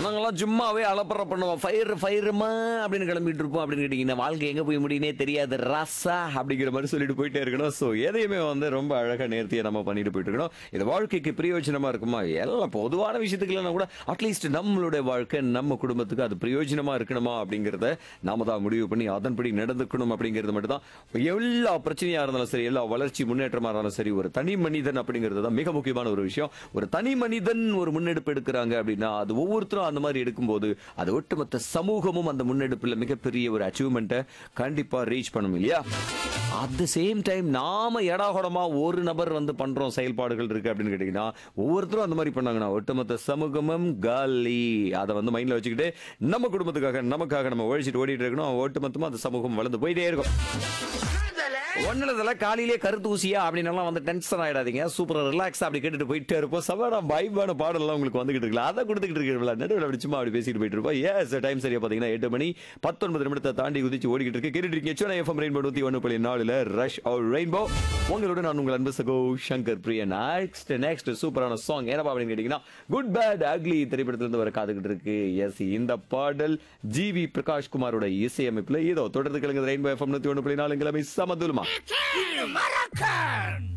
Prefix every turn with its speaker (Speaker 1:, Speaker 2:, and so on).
Speaker 1: நாங்கெல்லாம் சும்மாவே அலப்பற பண்ணுவோம் ஃபயர் ஃபயருமா அப்படின்னு கிளம்பிட்டு இருப்போம் அப்படின்னு கேட்டீங்கன்னா வாழ்க்கை எங்க போய் முடியுனே தெரியாது ரசா அப்படிங்கிற மாதிரி சொல்லிட்டு போயிட்டே இருக்கணும் ஸோ எதையுமே வந்து ரொம்ப அழகா நேர்த்தியா நம்ம பண்ணிட்டு போயிட்டு இருக்கணும் இது வாழ்க்கைக்கு பிரயோஜனமா இருக்குமா எல்லாம் பொதுவான விஷயத்துக்குலாம் கூட அட்லீஸ்ட் நம்மளுடைய வாழ்க்கை நம்ம குடும்பத்துக்கு அது பிரயோஜனமா இருக்கணுமா அப்படிங்கறத நாம தான் முடிவு பண்ணி அதன்படி நடந்துக்கணும் அப்படிங்கிறது மட்டும் தான் எல்லா பிரச்சனையா இருந்தாலும் சரி எல்லா வளர்ச்சி முன்னேற்றமா இருந்தாலும் சரி ஒரு தனி மனிதன் அப்படிங்கிறது தான் மிக முக்கியமான ஒரு விஷயம் ஒரு தனி மனிதன் ஒரு முன்னெடுப்பு எடுக்கிறாங்க அப்படின்னா அது ஒவ்வொருத்தரும் அந்த மாதிரி எடுக்கும்போது அது ஒட்டுமொத்த சமூகமும் அந்த முன்னெடுப்புல மிகப்பெரிய ஒரு அச்சீவ்மெண்ட்டை கண்டிப்பா ரீச் பண்ணும் இல்லையா அட் த சேம் டைம் நாம எடாகொடமா ஒரு நபர் வந்து பண்றோம் செயல்பாடுகள் இருக்கு அப்படின்னு கேட்டீங்கன்னா ஒவ்வொருத்தரும் அந்த மாதிரி பண்ணாங்கன்னா ஒட்டுமொத்த சமூகமும் காலி அதை வந்து மைண்ட்ல வச்சுக்கிட்டு நம்ம குடும்பத்துக்காக நமக்காக நம்ம ஒழிச்சிட்டு ஓடிட்டு இருக்கணும் ஒட்டுமொத்தமா அந்த சமூகம் வளர்ந்து போயிட்டே இருக்கும் ஒன்னுல காலையிலே கருத்து ஊசியா அப்படின்னு எல்லாம் வந்து டென்ஷன் ஆயிடாதீங்க சூப்பரா ரிலாக்ஸ் அப்படி கேட்டுட்டு போயிட்டே இருப்போம் சவாடா வைபான பாடலாம் உங்களுக்கு வந்துகிட்டு இருக்கலாம் அதை கொடுத்துக்கிட்டு இருக்கீங்களா நடுவில் அப்படி சும்மா அப்படி பேசிட்டு போயிட்டு இருப்போம் எஸ் டைம் சரியா பாத்தீங்கன்னா எட்டு மணி பத்தொன்பது நிமிடத்தை தாண்டி குதிச்சு ஓடிக்கிட்டு இருக்கு கேட்டுட்டு இருக்கீங்க சோனா எஃப்எம் ரெயின்போ நூத்தி ஒன்று புள்ளி நாலுல ரஷ் அவர் ரெயின்போ உங்களோட நான் உங்கள் அன்பு சகோ சங்கர் பிரியா நெக்ஸ்ட் நெக்ஸ்ட் சூப்பரான சாங் என்னப்பா அப்படின்னு கேட்டீங்கன்னா குட் பேட் அக்லி திரைப்படத்திலிருந்து வர காத்துக்கிட்டு இருக்கு எஸ் இந்த பாடல் ஜி வி பிரகாஷ் குமாரோட இசையமைப்புல ஏதோ தொடர்ந்து கிழங்கு ரெயின்போ எஃப்எம் நூத்தி ஒன்று புள்ளி நாலு கிழமை சமதுலமா
Speaker 2: Maracan!